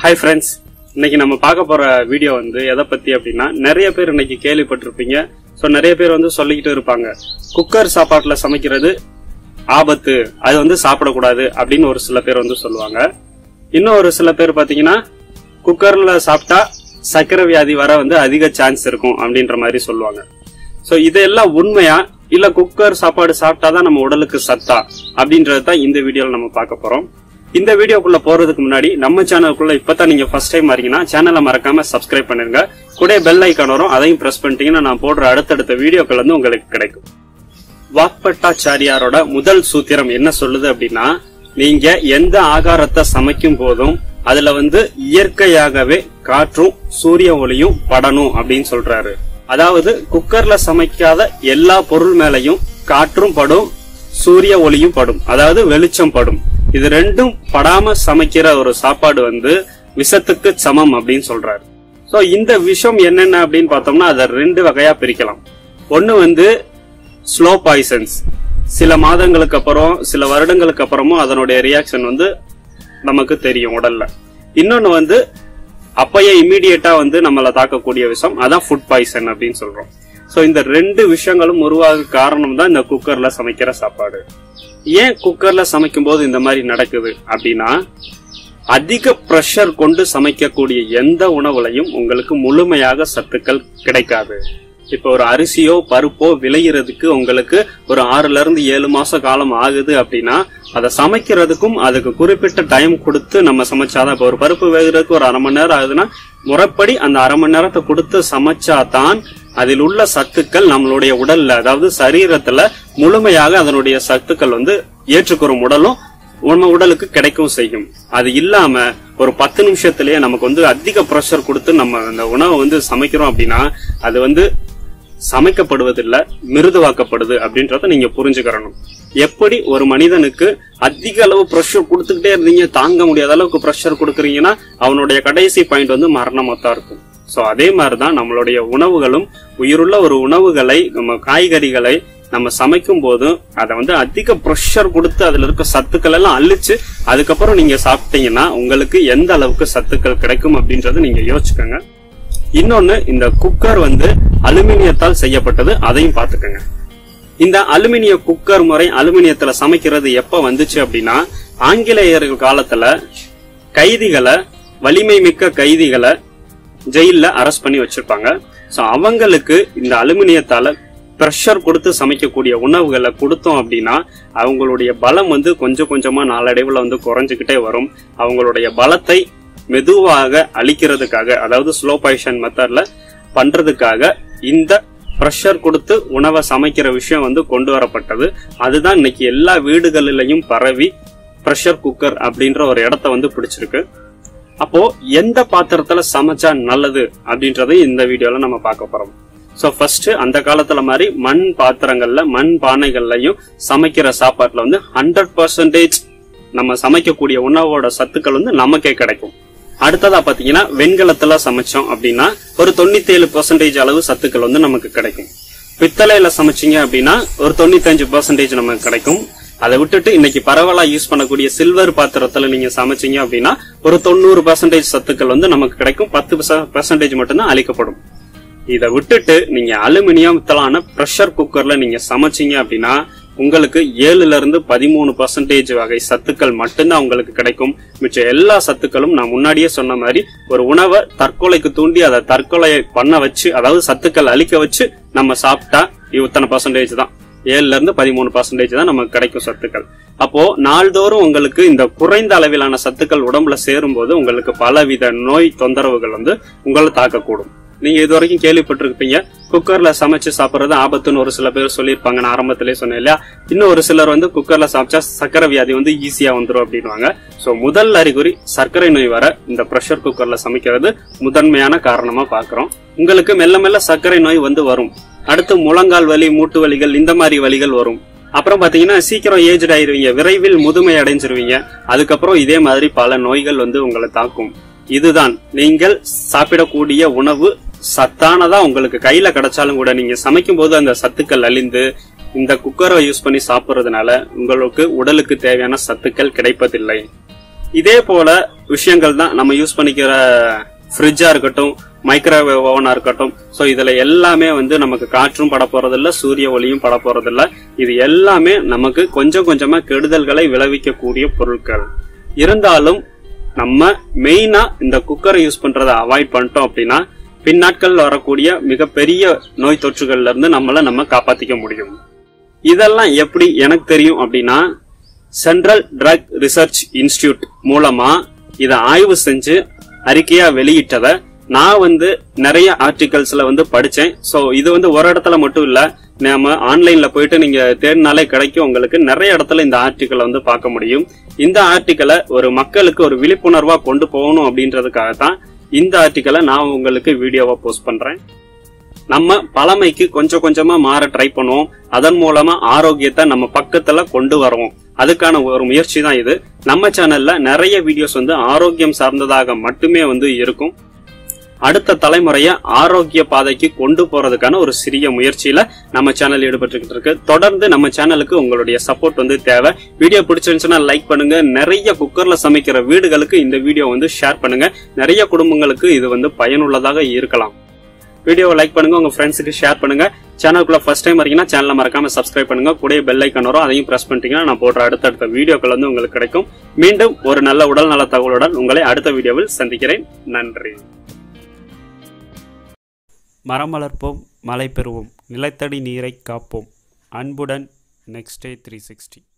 hi friends இன்னைக்கு நம்ம பார்க்க போற வீடியோ வந்து எதை பத்தி அப்படின்னா நிறைய பேர் இன்னைக்கு கேள்விப்பட்டிருப்பீங்க ஸோ நிறைய பேர் வந்து சொல்லிக்கிட்டு இருப்பாங்க குக்கர் சாப்பாட்டுல சமைக்கிறது ஆபத்து அது வந்து சாப்பிடக்கூடாது அப்படின்னு ஒரு சில பேர் வந்து சொல்லுவாங்க இன்னும் ஒரு சில பேர் பாத்தீங்கன்னா குக்கர்ல சாப்பிட்டா சர்க்கரை வியாதி வர வந்து அதிக சான்ஸ் இருக்கும் அப்படின்ற மாதிரி சொல்லுவாங்க சோ இதெல்லாம் உண்மையா இல்ல குக்கர் சாப்பாடு சாப்பிட்டாதான் நம்ம உடலுக்கு சத்தா அப்படின்றது தான் இந்த வீடியோல நம்ம பார்க்க போறோம் இந்த வீடியோக்குள்ள போறதுக்கு முன்னாடி நம்ம சேனலுக்குள்ள இப்பதான் நீங்க ஃபர்ஸ்ட் டைம் வரீங்கன்னா சேனலை மறக்காம சப்ஸ்கிரைப் பண்ணிருங்க கூட பெல் ஐக்கான் வரும் அதையும் பிரஸ் பண்ணிட்டீங்கன்னா நான் போடுற அடுத்தடுத்த வீடியோக்கள் வந்து உங்களுக்கு கிடைக்கும் வாக்பட்டாச்சாரியாரோட முதல் சூத்திரம் என்ன சொல்லுது அப்படின்னா நீங்க எந்த ஆகாரத்தை சமைக்கும் போதும் அதுல வந்து இயற்கையாகவே காற்றும் சூரிய ஒளியும் படணும் அப்படின்னு சொல்றாரு அதாவது குக்கர்ல சமைக்காத எல்லா பொருள் மேலையும் காற்றும் படும் சூரிய ஒளியும் படும் அதாவது வெளிச்சம் படும் இது ரெண்டும் படாம சமைக்கிற ஒரு சாப்பாடு வந்து விஷத்துக்கு சமம் அப்படின்னு சொல்றாரு சோ இந்த விஷம் என்னென்ன அப்படின்னு பார்த்தோம்னா அதை ரெண்டு வகையா பிரிக்கலாம் ஒன்னு வந்து ஸ்லோ பாய்சன்ஸ் சில மாதங்களுக்கு அப்புறம் சில வருடங்களுக்கு அப்புறமும் அதனுடைய ரியாக்ஷன் வந்து நமக்கு தெரியும் உடல்ல இன்னொன்னு வந்து அப்பயே இம்மீடியட்டா வந்து நம்மள தாக்கக்கூடிய விஷம் அதான் ஃபுட் பாய்சன் அப்படின்னு சொல்றோம் சோ இந்த ரெண்டு விஷயங்களும் உருவாக காரணம் தான் இந்த குக்கர்ல சமைக்கிற சாப்பாடு ஏன் குக்கர்ல சமைக்கும் போது இந்த மாதிரி நடக்குது அப்படின்னா அதிக பிரஷர் கொண்டு சமைக்கக்கூடிய எந்த உணவுலையும் உங்களுக்கு முழுமையாக சத்துக்கள் கிடைக்காது இப்ப ஒரு அரிசியோ பருப்போ விளையிறதுக்கு உங்களுக்கு ஒரு ஆறுல இருந்து ஏழு மாச காலம் ஆகுது அப்படின்னா அதை சமைக்கிறதுக்கும் அதுக்கு குறிப்பிட்ட டைம் கொடுத்து நம்ம சமைச்சாதான் இப்ப ஒரு பருப்பு வேகிறதுக்கு ஒரு அரை மணி நேரம் ஆகுதுன்னா முறைப்படி அந்த அரை மணி நேரத்தை கொடுத்து சமைச்சாதான் அதில் உள்ள சத்துக்கள் நம்மளுடைய உடல்ல அதாவது சரீரத்துல முழுமையாக அதனுடைய சத்துக்கள் வந்து ஏற்றுக்கொறும் உடலும் நம்ம உடலுக்கு கிடைக்கவும் செய்யும் அது இல்லாம ஒரு பத்து நிமிஷத்திலேயே நமக்கு வந்து அதிக ப்ரெஷர் கொடுத்து நம்ம அந்த உணவை வந்து சமைக்கிறோம் அப்படின்னா அது வந்து சமைக்கப்படுவதில்லை மிருதுவாக்கப்படுது அப்படின்றத நீங்க புரிஞ்சுக்கிறணும் எப்படி ஒரு மனிதனுக்கு அதிக அளவு ப்ரெஷர் கொடுத்துக்கிட்டே இருந்தீங்க தாங்க முடியாத அளவுக்கு ப்ரெஷர் கொடுக்குறீங்கன்னா அவனுடைய கடைசி பாயிண்ட் வந்து மரணமா தான் இருக்கும் சோ அதே மாதிரிதான் நம்மளுடைய உணவுகளும் உயிருள்ள ஒரு உணவுகளை நம்ம காய்கறிகளை நம்ம சமைக்கும் போதும் அதை வந்து அதிக ப்ரெஷர் கொடுத்து அதுல இருக்க சத்துக்கள் எல்லாம் அழிச்சு அதுக்கப்புறம் நீங்க சாப்பிட்டீங்கன்னா உங்களுக்கு எந்த அளவுக்கு சத்துக்கள் கிடைக்கும் அப்படின்றத நீங்க யோசிச்சுக்கோங்க இன்னொன்னு இந்த குக்கர் வந்து அலுமினியத்தால் செய்யப்பட்டது அதையும் பாத்துக்கோங்க இந்த அலுமினிய குக்கர் முறை அலுமினியத்துல சமைக்கிறது எப்ப வந்துச்சு அப்படின்னா ஆங்கிலேயர்கள் காலத்துல கைதிகளை வலிமை மிக்க கைதிகளை ஜெயில அரெஸ்ட் பண்ணி வச்சிருப்பாங்க சோ அவங்களுக்கு இந்த அலுமினியத்தால ப்ரெஷர் கொடுத்து சமைக்கக்கூடிய உணவுகளை கொடுத்தோம் அப்படின்னா அவங்களுடைய பலம் வந்து கொஞ்சம் கொஞ்சமா நாளடைவுல வந்து குறைஞ்சுக்கிட்டே வரும் அவங்களுடைய பலத்தை மெதுவாக அழிக்கிறதுக்காக அதாவது ஸ்லோ பாய்ஷன் மெத்தட்ல பண்றதுக்காக இந்த ப்ரெஷர் கொடுத்து உணவை சமைக்கிற விஷயம் வந்து கொண்டு வரப்பட்டது அதுதான் இன்னைக்கு எல்லா வீடுகளிலையும் பரவி ப்ரெஷர் குக்கர் அப்படின்ற ஒரு இடத்த வந்து பிடிச்சிருக்கு அப்போ எந்த பாத்திரத்துல சமைச்சா நல்லது அப்படின்றதை இந்த வீடியோல நம்ம பார்க்க போறோம் சோ ஃபர்ஸ்ட் அந்த காலத்துல மாதிரி மண் பாத்திரங்கள்ல மண் பானைகள்லயும் சமைக்கிற சாப்பாட்டுல வந்து ஹண்ட்ரட் பர்சன்டேஜ் நம்ம சமைக்கக்கூடிய உணவோட சத்துக்கள் வந்து நமக்கே கிடைக்கும் அடுத்ததா பாத்தீங்கன்னா வெண்கலத்துல சமைச்சோம் அப்படின்னா ஒரு தொண்ணூத்தி ஏழு பர்சன்டேஜ் அளவு சத்துக்கள் வந்து நமக்கு கிடைக்கும் பித்தளையில சமைச்சீங்க அப்படின்னா ஒரு தொண்ணூத்தஞ்சு பர்சன்டேஜ் நமக்கு கிடைக்கும் அதை விட்டுட்டு இன்னைக்கு பரவலா யூஸ் பண்ணக்கூடிய சில்வர் பாத்திரத்துல நீங்க சமைச்சீங்க அப்படின்னா ஒரு தொண்ணூறு பர்சன்டேஜ் சத்துக்கள் வந்து நமக்கு கிடைக்கும் பத்து பர்சன்டேஜ் மட்டும்தான் அளிக்கப்படும் இதை விட்டுட்டு நீங்க அலுமினியத்திலான ப்ரெஷர் குக்கர்ல நீங்க சமைச்சீங்க அப்படின்னா உங்களுக்கு ஏழுல இருந்து பதிமூணு பர்சன்டேஜ் வகை சத்துக்கள் மட்டும்தான் உங்களுக்கு கிடைக்கும் மிச்ச எல்லா சத்துக்களும் நான் முன்னாடியே சொன்ன மாதிரி ஒரு உணவை தற்கொலைக்கு தூண்டி அதை தற்கொலை பண்ண வச்சு அதாவது சத்துக்கள் அழிக்க வச்சு நம்ம சாப்பிட்டா இத்தனை பர்சன்டேஜ் தான் ஏழுல இருந்து பதிமூணு பர்சன்டேஜ் தான் நமக்கு கிடைக்கும் சத்துக்கள் அப்போ நாள்தோறும் உங்களுக்கு இந்த குறைந்த அளவிலான சத்துக்கள் உடம்புல சேரும் போது உங்களுக்கு பலவித நோய் தொந்தரவுகள் வந்து உங்களை தாக்கக்கூடும் நீங்க இது வரைக்கும் கேள்விப்பட்டிருப்பீங்க குக்கர்ல சமைச்சு சாப்பிடுறது ஆபத்துன்னு ஒரு சில பேர் சொல்லியிருப்பாங்க நான் ஆரம்பத்திலே சொன்னேன் இல்லையா இன்னும் ஒரு சிலர் வந்து குக்கர்ல சமைச்சா சர்க்கரை வியாதி வந்து ஈஸியா வந்துடும் அப்படின்வாங்க சோ முதல் அறிகுறி சர்க்கரை நோய் வர இந்த ப்ரெஷர் குக்கர்ல சமைக்கிறது முதன்மையான காரணமா பாக்குறோம் உங்களுக்கு மெல்ல மெல்ல சர்க்கரை நோய் வந்து வரும் அடுத்து முழங்கால் வலி மூட்டு வலிகள் இந்த மாதிரி வலிகள் வரும் அப்புறம் பாத்தீங்கன்னா சீக்கிரம் ஏஜ்ட் ஆயிருவீங்க விரைவில் முதுமை அடைஞ்சிருவீங்க அதுக்கப்புறம் இதே மாதிரி பல நோய்கள் வந்து உங்களை தாக்கும் இதுதான் நீங்கள் சாப்பிடக்கூடிய உணவு சத்தானதா உங்களுக்கு கையில கிடைச்சாலும் கூட நீங்க சமைக்கும் போது அந்த சத்துக்கள் அழிந்து இந்த குக்கரை யூஸ் பண்ணி சாப்பிடுறதுனால உங்களுக்கு உடலுக்கு தேவையான சத்துக்கள் கிடைப்பதில்லை இதே போல விஷயங்கள் தான் நம்ம யூஸ் பண்ணிக்கிற ஃப்ரிட்ஜா இருக்கட்டும் மைக்ரோவேவ் ஓவனா இருக்கட்டும் சோ இதுல எல்லாமே வந்து நமக்கு காற்றும் பட போறதில்ல சூரிய ஒளியும் பட போறதில்ல இது எல்லாமே நமக்கு கொஞ்சம் கொஞ்சமா கெடுதல்களை விளைவிக்கக்கூடிய பொருட்கள் இருந்தாலும் நம்ம மெயினா இந்த குக்கரை யூஸ் பண்றதை அவாய்ட் பண்ணிட்டோம் அப்படின்னா பின்னாட்கள் வரக்கூடிய மிகப்பெரிய நோய் தொற்றுகள்ல இருந்து நம்மள நம்ம காப்பாத்திக்க முடியும் இதெல்லாம் எப்படி எனக்கு தெரியும் அப்படின்னா சென்ட்ரல் ட்ரக் ரிசர்ச் இன்ஸ்டிடியூட் மூலமா இதை ஆய்வு செஞ்சு அறிக்கையா வெளியிட்டத நான் வந்து நிறைய ஆர்டிகல்ஸ்ல வந்து படிச்சேன் சோ இது வந்து ஒரு இடத்துல மட்டும் இல்ல நாம ஆன்லைன்ல போயிட்டு நீங்க தேடினாலே கிடைக்கும் உங்களுக்கு நிறைய இடத்துல இந்த ஆர்டிக்கலை வந்து பார்க்க முடியும் இந்த ஆர்டிக்கலை ஒரு மக்களுக்கு ஒரு விழிப்புணர்வா கொண்டு போகணும் அப்படின்றதுக்காக தான் இந்த ஆர்டிக்கலை நான் உங்களுக்கு வீடியோவா போஸ்ட் பண்றேன் நம்ம பழமைக்கு கொஞ்சம் கொஞ்சமா மாற ட்ரை பண்ணுவோம் அதன் மூலமா ஆரோக்கியத்தை நம்ம பக்கத்துல கொண்டு வரோம் அதுக்கான ஒரு முயற்சி தான் இது நம்ம சேனல்ல நிறைய வீடியோஸ் வந்து ஆரோக்கியம் சார்ந்ததாக மட்டுமே வந்து இருக்கும் அடுத்த தலைமுறைய ஆரோக்கிய பாதைக்கு கொண்டு போறதுக்கான ஒரு சிறிய முயற்சியில நம்ம சேனல் ஈடுபட்டுக்கிட்டு இருக்கு தொடர்ந்து நம்ம சேனலுக்கு உங்களுடைய சப்போர்ட் வந்து தேவை வீடியோ பிடிச்சிருந்துச்சுன்னா லைக் பண்ணுங்க நிறைய குக்கர்ல சமைக்கிற வீடுகளுக்கு இந்த வீடியோ வந்து ஷேர் பண்ணுங்க நிறைய குடும்பங்களுக்கு இது வந்து பயனுள்ளதாக இருக்கலாம் வீடியோவை லைக் பண்ணுங்க உங்க ஃப்ரெண்ட்ஸுக்கு ஷேர் பண்ணுங்க சேனலுக்குள்ள ஃபர்ஸ்ட் டைம் வரீங்கன்னா சேனலை மறக்காம சப்ஸ்கிரைப் பண்ணுங்க கூட பெல் ஐக்கன் வரும் அதையும் பிரஸ் பண்ணிட்டீங்கன்னா நான் போடுற அடுத்தடுத்த வீடியோக்கள் வந்து உங்களுக்கு கிடைக்கும் மீண்டும் ஒரு நல்ல உடல் நல தகவலுடன் உங்களை அடுத்த வீடியோவில் சந்திக்கிறேன் நன்றி மரம் வளர்ப்போம் மழை பெறுவோம் நிலத்தடி நீரை காப்போம் அன்புடன் நெக்ஸ்ட் டே த்ரீ சிக்ஸ்டி